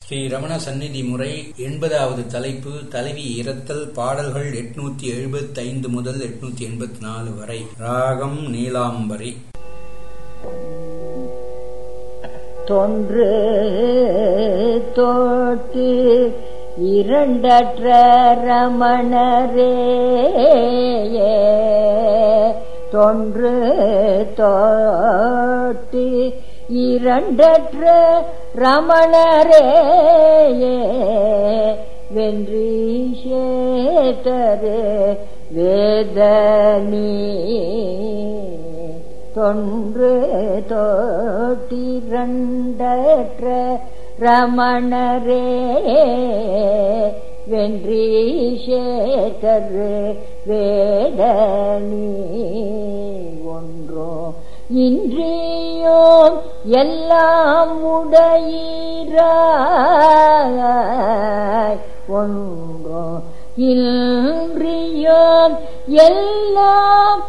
ஸ்ரீ ரமண சந்நிதி முறை எண்பதாவது தலைப்பு தலைவி இரத்தல் பாடல்கள் எட்நூத்தி எழுபத்தி ஐந்து முதல் எட்நூத்தி எண்பத்தி நாலு வரை ராகம் நீலாம்பரி தொன்று தோட்டு இரண்டற்ற ரமணரே தொன்று தோட்டு இரண்டற்ற ரமணரே வென்றீஷேதரு வேதனி தொன்று தோட்டிரண்டற்ற ரமணரே வென்றீஷேதரு வேதனி ஒன்றோ இன்றியோம் எல்லாம் உடையீராய் ஒன்றோ இன்றியோம் எல்லாம்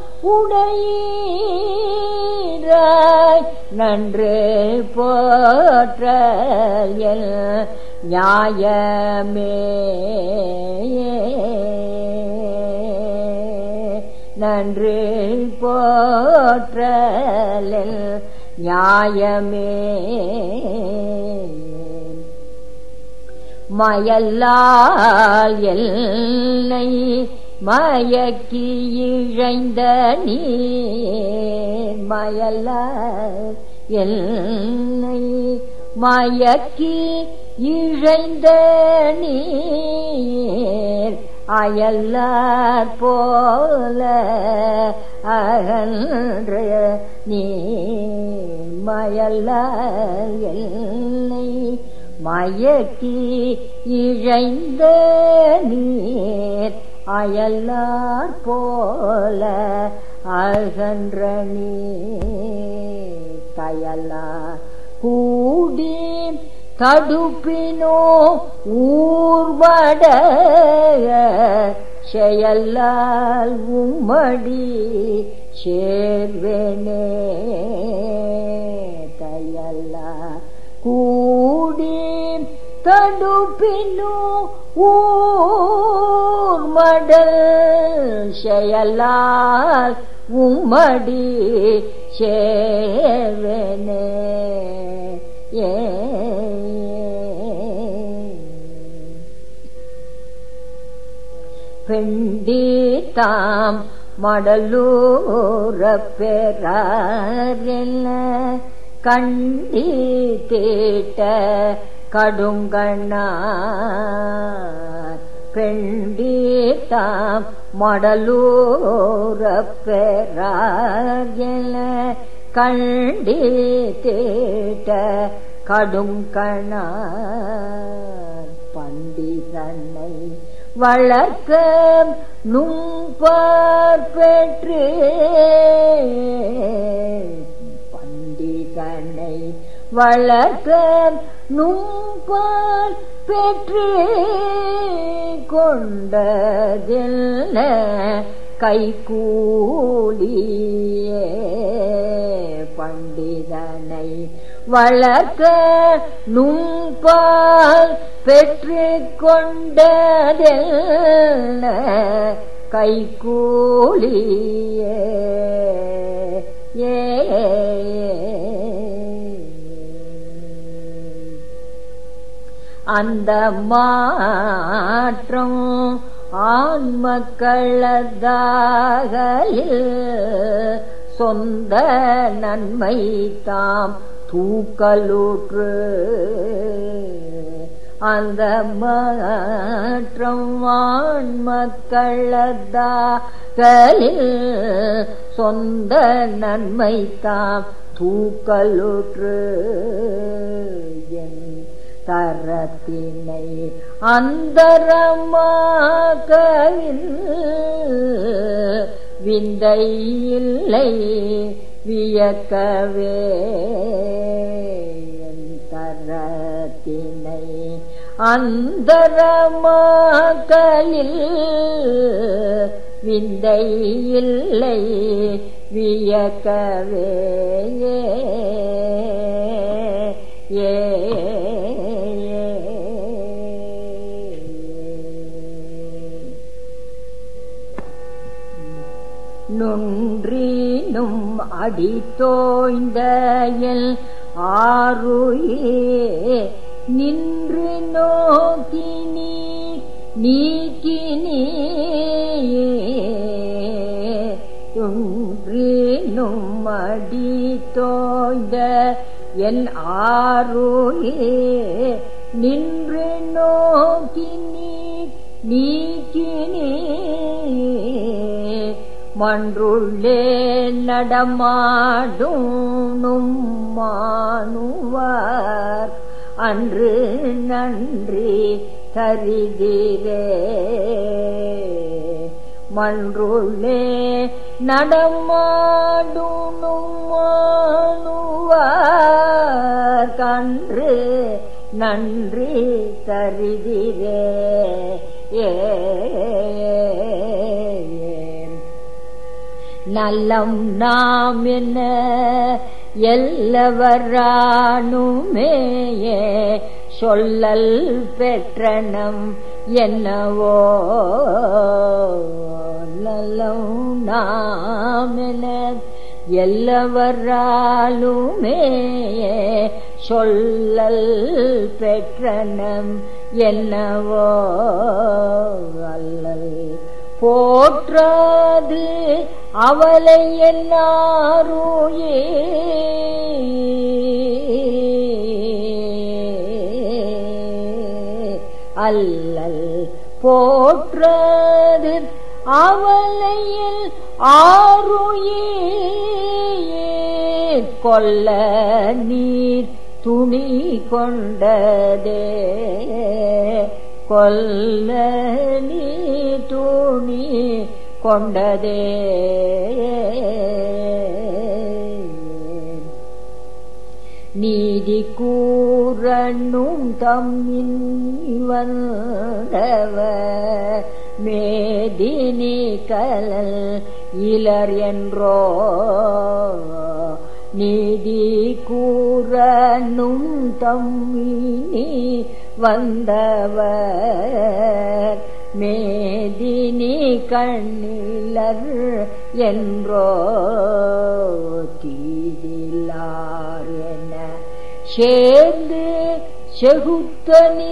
உடையீராய் நன்று போற்ற எல் நியாயமே நன்று போற்றலில் நியாயமே மயல்லால் எல்லை மயக்கி இழைந்த நீர் மயல்லால் எல்லை மயக்கி இழைந்த நீர் அயல்லார் போல அகன்ற நீ மயல்லால் எல்லை மயக்கி இழைந்த நீர் அயல்லார் போல அகன்ற நீ கயலார் கூடி தடுப்பினோ ஊர்வட செயல்லால் உம்மடி சேர்வேனே தையல்லா கூடி தடுப்பினோ ஊர்மடல் செயலால் உம்மடி சேர்வேனே ஏ பெண்டி தாம் மடலூர பெறாரெல்ல கண்டி தீட்ட கடுங்கண்ணார் பெண்டி தாம் மடலூர பெறாரெல்ல கண்டி தீட்ட கடுங்கண்ணார் பண்டிதனை வளர்க்க நும்பார் பெற்று பண்டிதனை வளர்க்க நும்பார் பெற்று கொண்டதில்ல கைகூலியே பண்டிதனை வளர்க்க நும்பால் பெற்று கொண்டதெல்ல கைகூலியே ஏ அந்த மாற்றம் ஆன்மக்களதாகலில் சொந்த நன்மை தாம் தூக்கலூற்று அந்த மாற்றம் ஆன்மக்களதாகலில் சொந்த நன்மை தாம் தூக்கலுற்று என் தரத்தினை அந்தரமாகவில் விந்தை இல்லை வியக்கவே என் தரத்தினை அந்தரமாகலில் விந்தை இல்லை வியக்கவே ஏ ஏ நொன்றினும் அடித்தோய்ந்த எல் ஆருயே நின்று நோக்கி நீ நீக்கி நீ துன்றினும் அடித்தோய்ந்த என் ஆருயே நின்று நோக்கி நீ நீக்கி நீ மன்றுள்ளே நடமாடும் மானுவார் அன்று நன்றி தரிதிரே மன்றுள்ளே நடமாடும் மானுவார் கன்று நன்றி தரிதிரே ஏ நலம் நாம் என்ன எல்லவரானுமேயே சொல்லல் பெற்றனம் என்னவோ நலம் நாம் என எல்லவராலுமேயே சொல்லல் பெற்றனம் என்னவோ அல்லல் போற்றாது அவளை என்னாரோயே அல்லல் போற்றாது அவளையில் ஆருயே கொல்ல நீர் துணி கொண்டதே கொல்ல நீ துணி கொண்டதே நீதி கூறனும் தம்மின் வந்தவ மேதினி கலல் இலர் என்றோ நீதி கூறனும் தம்மினி வந்தவர் மேதினி கண்ணிலர் என்றோ தீதிலார் என சேர்ந்து செகுத்த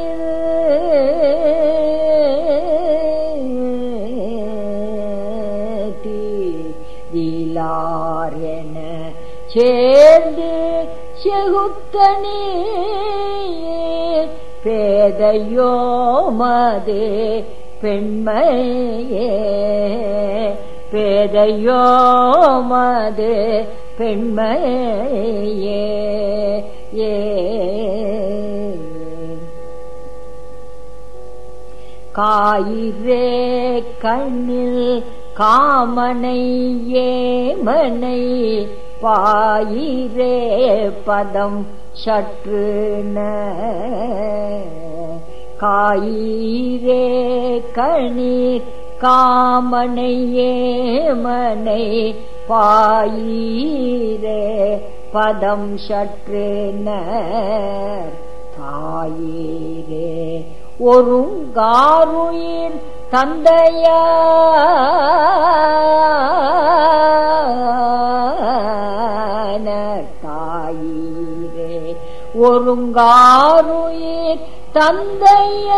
தீதிலார் என சேர்ந்து செகுத்தனே பேதையோ மது பெண்மையே பேதையோ மது பெண்மையே ஏ காயிரே கண்ணில் காமனை ஏமனை பாயிரே பதம் சற்று காயிரே கணீர் காமனை ஏமனை பாயிரே பதம் சற்று தாயிரே ஒருங்காருயிர் தந்தையான தாயிரே ஒருங்காருயிர் தந்தைய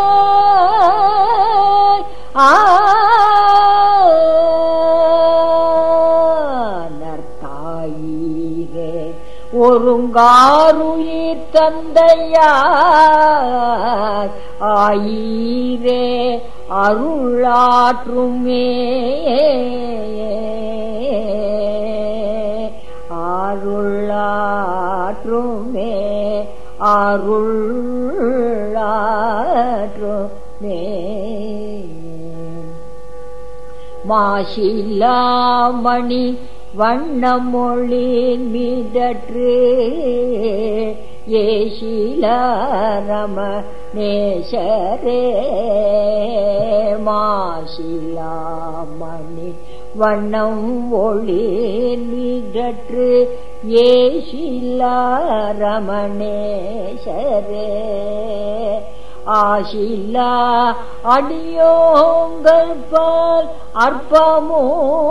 தாயிரே ஒருங்காருயிர் தந்தையார் ஆயிரே அருளாற்றுமே அருளாற்றுமே அருளாற்றுமே மாசிலாமணி வண்ணமொழி மீதற்று ஏசிலரம நேசரே மாசிலாமணி வண்ணம் ஒளி மீதற்று ஏசிலரமணேசரே ஆசில்லா அடியோங்கள் பால் அற்பமோ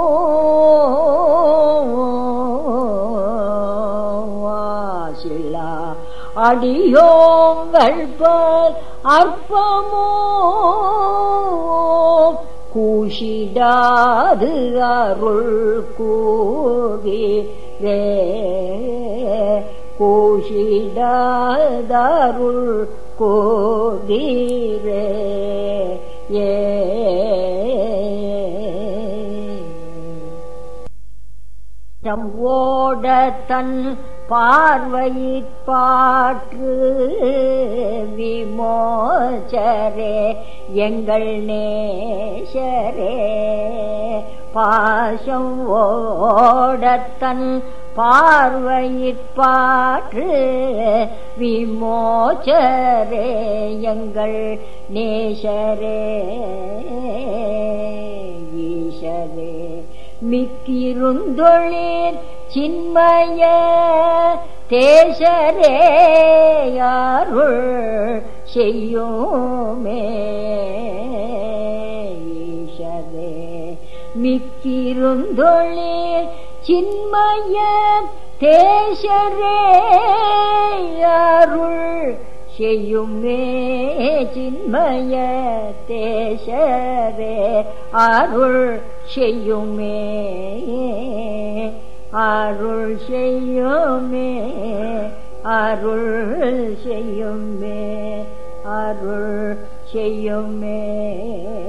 ஆசில்லா அடியோங்கள் பால் அற்பமோ கூஷிடாது அருள் கூறி ரே கூஷிடாதருள் கோடீரே ஏ ஓட தன் பார்வையிற்பாற்று விமோச்சரே எங்கள் நேசரே பாசம் ஓடத்தன் பார்வையிற்பாற்று விமோச்சரே எங்கள் நேசரே ஈசரே மிக்கிருந்தொழில் சின்மய தேசரே அருள் செய்யுமே ஈசரே மிக்கிருந்தொழில் சின்மய தேசரே அருள் செய்யுமே சின்மய தேசரே அருள் செய்யுமே அருள் செய்யுமே அருள் செய்யுமே அருள் செய்யுமே